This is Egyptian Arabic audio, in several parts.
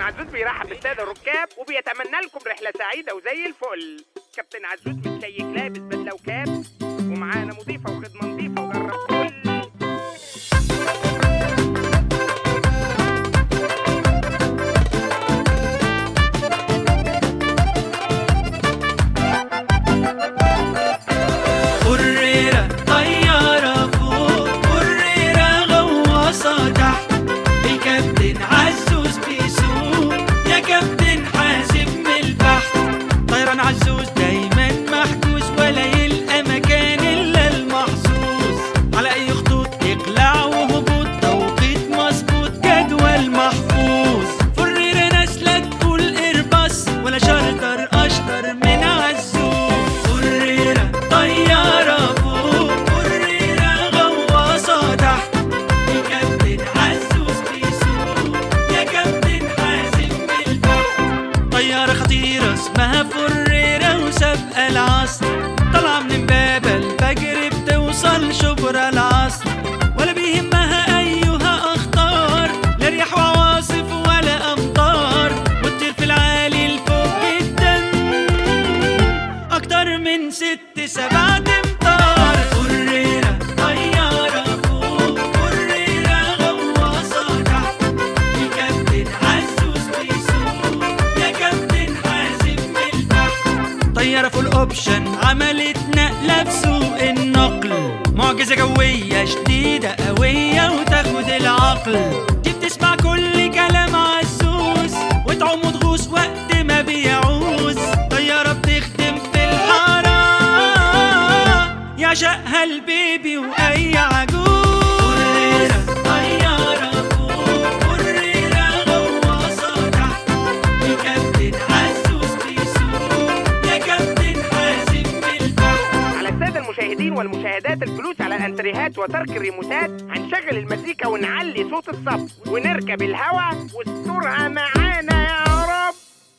عزوز بيرحب بالساده الركاب وبيتمنى لكم رحله سعيده وزي الفل كابتن عزوز متشيك لابس بدله وكاب ومعانا مضيفه وخدمه نظيفه وجرب كل قريرة طيارة فوق قريرة غواصة تحت الكابتن عزوز بيسوق يا كابتن حاسب من البحر طيران عزوز دايما محجوز ولا يلقى مكان الا المحظوظ على اي خطوط اقلاع وهبوط توقيت مظبوط جدول محفوظ فريرة نازلة تقول ارباص ولا شارتر اشطر من عزوز فريرة طيارة فوق فريرة غواصة تحت الكابتن عزوز بيسوق يا كابتن حاسب من البحر طيارة خطيرة اسمها فريرة وسابقة العصر طالعة من امبابة الفجر بتوصل شبرا العصر ولا بيهمها أيها أخطار لا رياح وعواصف ولا أمطار وتطير في العالي لفوق جدا أكتر من ست سبع أمتار فريرة طيارة فوق فريرة غواصة تحت الكابتن عزوز بيسوق يا كابتن حاسب من البحر طيارة فول اوبشن عملت نقلة في سوق النقل معجزة جوية شديدة قوية وتاخد العقل دي بتسمع كل كلام عزوز وتعوم وتغوص وقت ما بيعوز طيارة بتخدم في الحارة يعشقها البيبي وأي عجوز طيارة فوق قريرة غواصة تحت الكابتن عزوز بيسوق يا كابتن حاسب من البحر على الساده المشاهدين والمشاهدات الجلوس على الانتريهات وترك الريموتات هنشغل المزيكا ونعلي صوت الصف ونركب الهوا واسترها معانا يا رب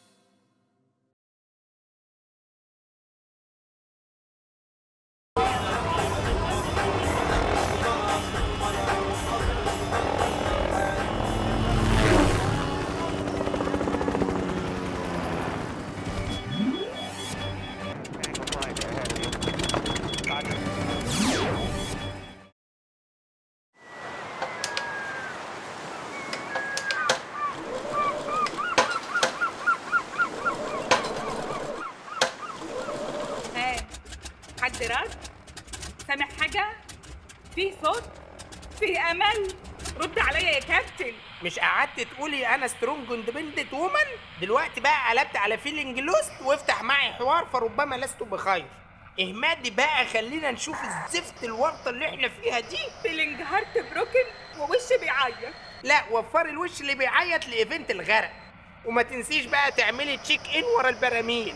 ها حد رد سامع حاجة في صوت في أمل رد عليا يا كابتن مش قعدت تقولي انا سترونج اندبندنت وومن دلوقتي بقى قلبت على فيلينج لوست وافتح معي حوار فربما لست بخير اهمادي بقى خلينا نشوف الزفت الورطه اللي احنا فيها دي فيلينج هارت بروكن ووشي بيعيط لا وفري الوش اللي بيعيط لايفنت الغرق وما تنسيش بقى تعملي تشيك ان ورا البراميل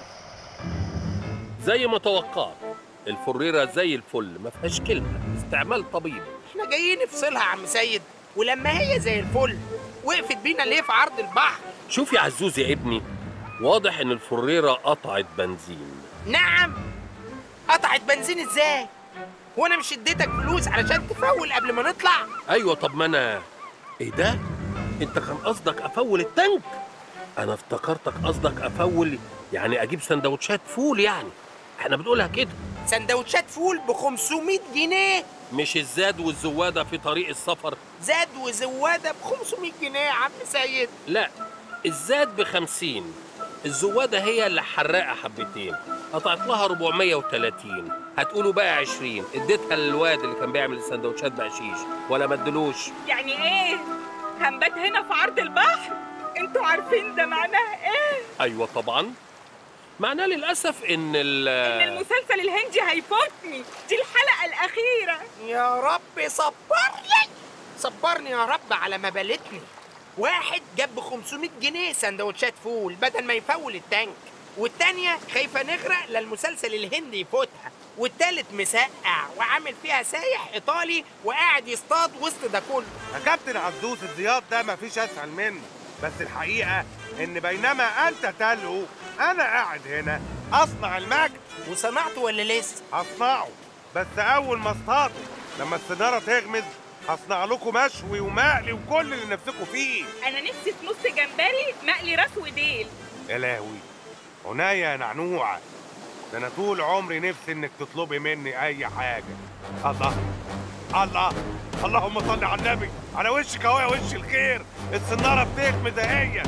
زي ما توقعت الفريرة زي الفل ما فيهاش كلمة استعمال طبيب احنا جايين نفصلها يا عم سيد ولما هي زي الفل وقفت بينا ليه في عرض البحر شوف يا عزوز يا ابني واضح ان الفريرة قطعت بنزين نعم قطعت بنزين ازاي وانا مش اديتك فلوس علشان تفول قبل ما نطلع ايوه طب ما انا ايه ده انت كان قصدك افول التانك انا افتكرتك قصدك افول يعني اجيب سندوتشات فول يعني احنا بنقولها كده سندوتشات فول ب 500 جنيه مش الزاد والزوادة في طريق السفر زاد وزواده ب 500 جنيه يا عم سيد لا الزاد بخمسين الزوادة هي اللي حراقة حبتين قطعت لها 430 هتقولوا بقى 20 اديتها للواد اللي كان بيعمل السندوتشات بقشيش ولا ما ادلوش يعني ايه هنبات هنا في عرض البحر انتوا عارفين ده معناه ايه ايوه طبعا معناه للاسف ان ال ان المسلسل الهندي هيفوتني دي الحلقة الأخيرة يا رب صبرني صبرني يا رب على ما بلتني واحد جاب ب 500 جنيه سندوتشات فول بدل ما يفول التانك والتانية خايفة نغرق للمسلسل الهندي يفوتها والتالت مسقع وعامل فيها سايح إيطالي وقاعد يصطاد وسط ده كله يا كابتن عزوز الزياط ده مفيش اسهل منه بس الحقيقه ان بينما انت تلهو انا قاعد هنا اصنع المجد وصنعته ولا لسه؟ اصنعه بس اول ما اصطاده لما السناره تغمز هصنع لكم مشوي ومقلي وكل اللي نفسكم فيه انا نفسي في نص جمبري مقلي راس وديل يا لهوي عناية يا نعنوعة ده انا طول عمري نفسي انك تطلبي مني اي حاجة الله الله اللهم صل على النبي على وشك اهو يا وش الخير السنارة بتخمد اهي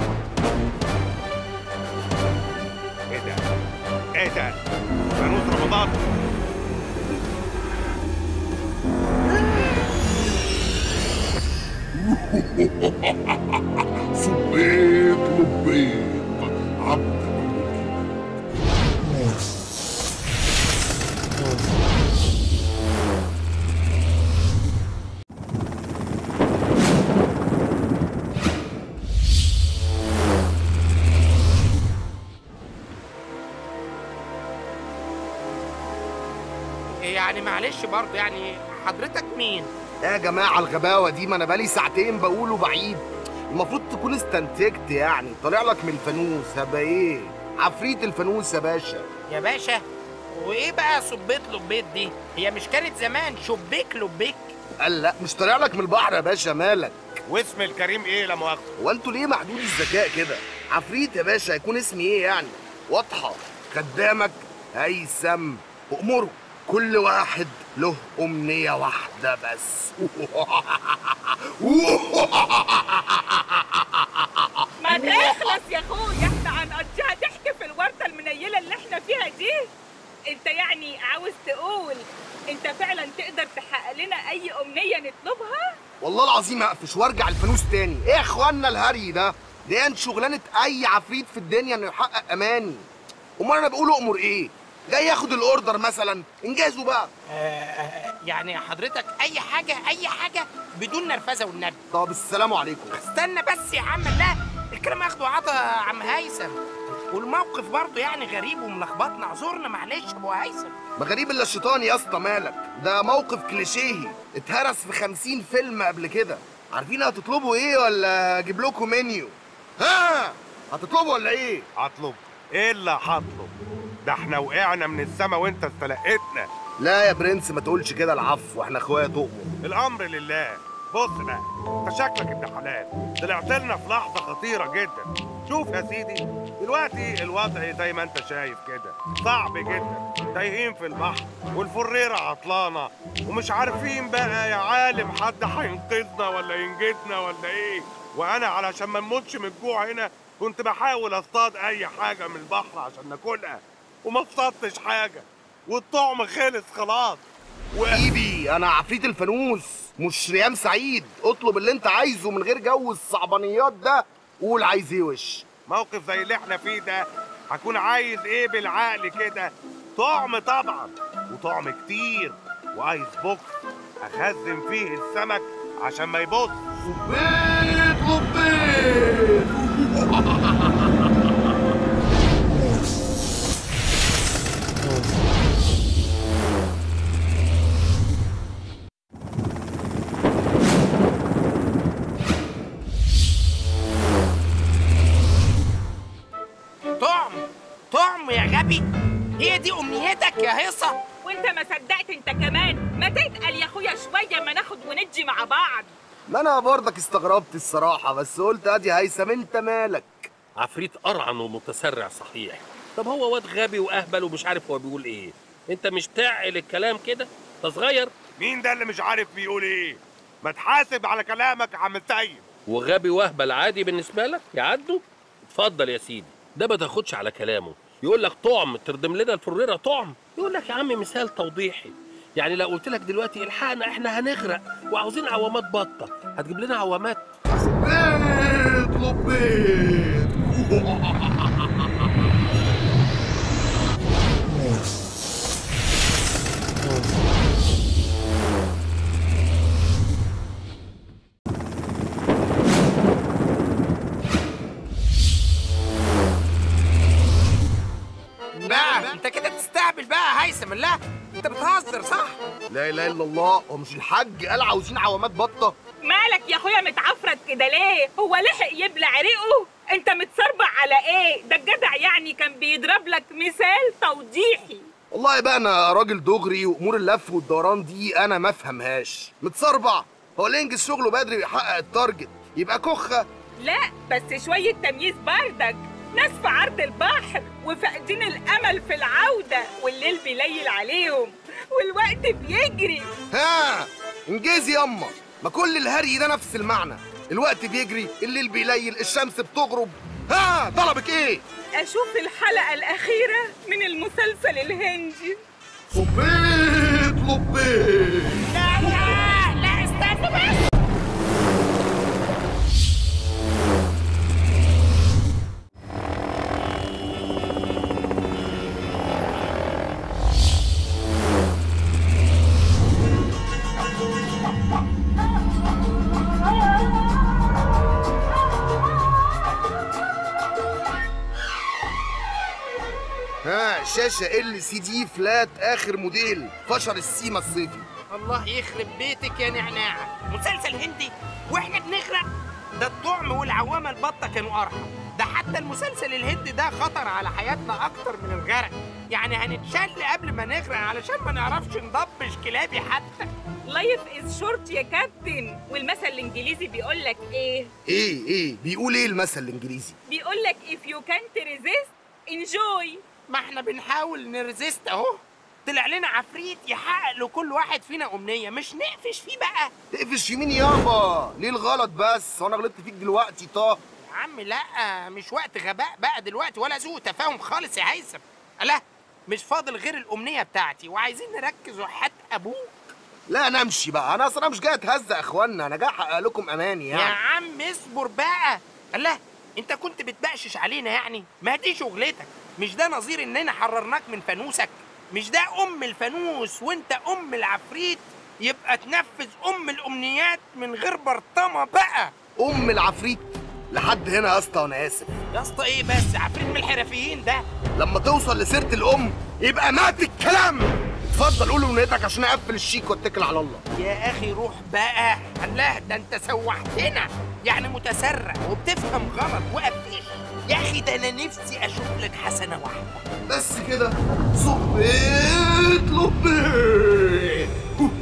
ايه ده ايه ده فانوس رمضان صبيت لبيت عبد يعني معلش برضه يعني حضرتك مين يا جماعة الغباوة دي ما أنا بقالي ساعتين بقوله بعيد المفروض تكون استنتجت يعني طالع لك من الفانوس هبقى إيه؟ عفريت الفانوس يا باشا يا باشا وايه بقى صبيت لبيت دي هي مش كانت زمان شبيك لبيك قال لا مش طالع لك من البحر يا باشا مالك واسم الكريم ايه لا مؤاخذة هو انتوا ليه محدود الذكاء كده؟ عفريت يا باشا هيكون اسمي ايه يعني؟ واضحة خدامك هيثم أمره كل واحد له أمنية واحدة بس ما تخلص يا اخويا احنا هنقضيها ضحك في الورده المنيله اللي احنا فيها دي انت يعني عاوز تقول انت فعلا تقدر تحقق لنا اي امنيه نطلبها والله العظيم هقفش وارجع الفانوس تاني ايه يا اخوانا الهري ده دي انت شغلانه اي عفريت في الدنيا انه يحقق اماني امال انا بقول امر ايه جاي ياخد الاوردر مثلا انجازوا بقى آه، آه، يعني حضرتك اي حاجه اي حاجه بدون نرفزه والنبي طب السلام عليكم استنى بس يا عم لا الكلام اخده عطا يا عم هيثم والموقف برضه يعني غريب وملخبطنا اعذرنا معلش يا ابو هيثم ما غريب الا الشيطان يا اسطى مالك ده موقف كليشيهي اتهرس في خمسين فيلم قبل كده عارفين هتطلبوا ايه ولا اجيب لكم منيو ها هتطلبوا ولا ايه هطلب ايه اللي هطلب ده احنا وقعنا من السما وانت استلقيتنا لا يا برنس ما تقولش كده العفو احنا اخويا تؤمر الامر لله بص بقى انت شكلك ابن حلال طلعت لنا في لحظه خطيره جدا شوف يا سيدي دلوقتي الوضع زي ما انت شايف كده صعب جدا تايهين في البحر والفريره عطلانه ومش عارفين بقى يا عالم حد هينقذنا ولا ينجدنا ولا ايه وانا علشان ما نموتش من الجوع هنا كنت بحاول اصطاد اي حاجه من البحر عشان ناكلها وما اصطادتش حاجه والطعم خلص خلاص و... حبيبي انا عفريت الفانوس مش ريام سعيد اطلب اللي انت عايزه من غير جو الصعبانيات ده قول عايز ايه وش موقف زي اللي احنا فيه ده هكون عايز ايه بالعقل كده طعم طبعا وطعم كتير وايس بوكس اخزن فيه السمك عشان ما يبص بيت لبيت طعم طعم يا غبي هي دي امنيتك يا هيصه وانت ما صدقت انت كمان ما تتقل يا اخويا شويه ما ناخد وندي مع بعض ما انا برضك استغربت الصراحة بس قلت ادي هيثم انت مالك عفريت قرعن ومتسرع صحيح طب هو واد غبي واهبل ومش عارف هو بيقول ايه انت مش تعقل الكلام كده انت صغير مين ده اللي مش عارف بيقول ايه ما تحاسب على كلامك يا عم سيد وغبي واهبل عادي بالنسبه لك يعدوا اتفضل يا سيدي ده ما تاخدش على كلامه يقول لك طعم تردم لنا الفريره طعم يقول لك يا عم مثال توضيحي يعني لو قلت لك دلوقتي الحقنا احنا هنغرق وعاوزين عوامات بطه هتجيب لنا عوامات بيت لبيت بقى انت كده بتستهبل بقى يا هيثم لا انت بتهزر صح لا اله الا الله هو مش الحاج قال عاوزين عوامات بطة مالك يا اخويا متعفرت كده ليه هو لحق يبلع ريقه انت متصربع على ايه ده الجدع يعني كان بيضرب لك مثال توضيحي والله بقى انا راجل دغري وامور اللف والدوران دي انا ما افهمهاش متصربع هو اللي ينجز شغله بدري ويحقق التارجت يبقى كخه لا بس شوية تمييز بردك ناس في عرض البحر وفاقدين الأمل في العودة والليل بيليل عليهم والوقت بيجري ها انجزي ياما ما كل الهري ده نفس المعنى الوقت بيجري الليل بيليل الشمس بتغرب ها طلبك ايه أشوف الحلقة الأخيرة من المسلسل الهندي لبيك لبيك لا لا لا استنى بس ها شاشة ال سي دي فلات اخر موديل فشر السيما الصيفي الله يخرب بيتك يا نعناع مسلسل هندي واحنا بنغرق ده الطعم والعوامة البطة كانوا أرحم ده حتى المسلسل الهندي ده خطر على حياتنا أكتر من الغرق يعني هنتشل قبل ما نغرق علشان ما نعرفش نضبش كلابي حتى لايف از شورت يا كابتن والمثل الإنجليزي بيقول لك إيه؟ ايه ايه بيقول ايه المثل الانجليزي بيقول لك if you can't resist enjoy ما احنا بنحاول نرزست اهو طلع لنا عفريت يحقق لكل واحد فينا أمنية مش نقفش فيه بقى تقفش يمين يابا ليه الغلط بس وانا غلطت فيك دلوقتي طه يا عم لا مش وقت غباء بقى دلوقتي ولا سوء تفاهم خالص يا هيثم لا مش فاضل غير الأمنية بتاعتي وعايزين نركز وحات أبوك لا نمشي بقى انا اصلا مش جاي اتهزق يا اخوانا انا جاي احقق لكم اماني يا يعني عم اصبر بقى الله انت كنت بتبقشش علينا يعني ما دي شغلتك مش ده نظير اننا حررناك من فانوسك مش ده ام الفانوس وانت ام العفريت يبقى تنفذ ام الامنيات من غير برطمه بقى ام العفريت لحد هنا يا اسطى وانا اسف يا اسطى ايه بس عفريت من الحرفيين ده لما توصل لسيره الام يبقى مات الكلام اتفضل قول امنيتك عشان اقفل الشيك واتكل على الله يا اخي روح بقى الله ده انت سوحتنا يعني متسرع وبتفهم غلط وقفش يا اخي ده انا نفسي اشوف لك حسنه واحده بس كده صبيت لبيك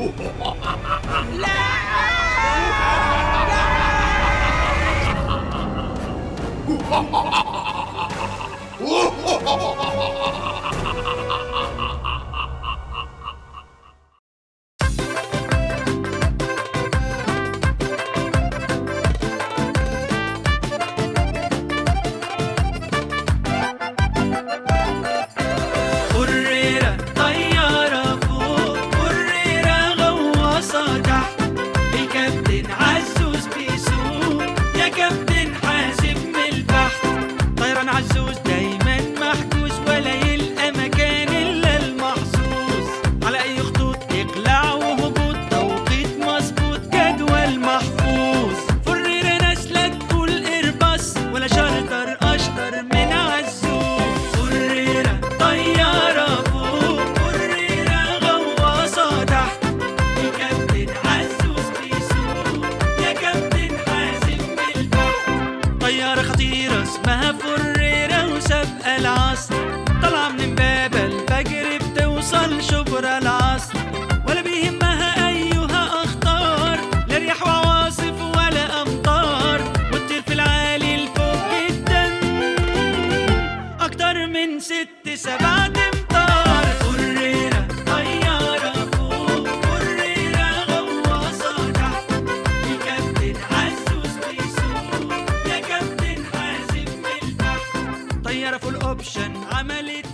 قريرة طيارة فوق قريرة غواصة تحت الكابتن عزوز بيسوق يا كابتن حاسب من البحر طيران عزوز دايما محجوز ولا يلقى مكان إلا المحظوظ على أي خطوط إقلاع وهبوط توقيت مظبوط جدول محفوظ فريرة نازلة تقول إيرباص ولا شارتر أشطر من عزوز فريرة طيارة فوق فريرة غواصة تحت الكابتن عزوز بيسوق يا كابتن حاسب من البحر طيارة خطيرة اسمها فريرة وسابقة العصر طالعة من امبابة الفجر بتوصل شبرا العصر ولا بيهمها أيها أخطار لا رياح وعواصف ولا أمطار وتطير في العالي لفوق جدا أكتر من ست سبعة أمتار فريرة طيارة فوق فريرة غواصة تحت الكابتن عزوز بيسوق يا كابتن حاسب من البحر طيارة فول اوبشن عملت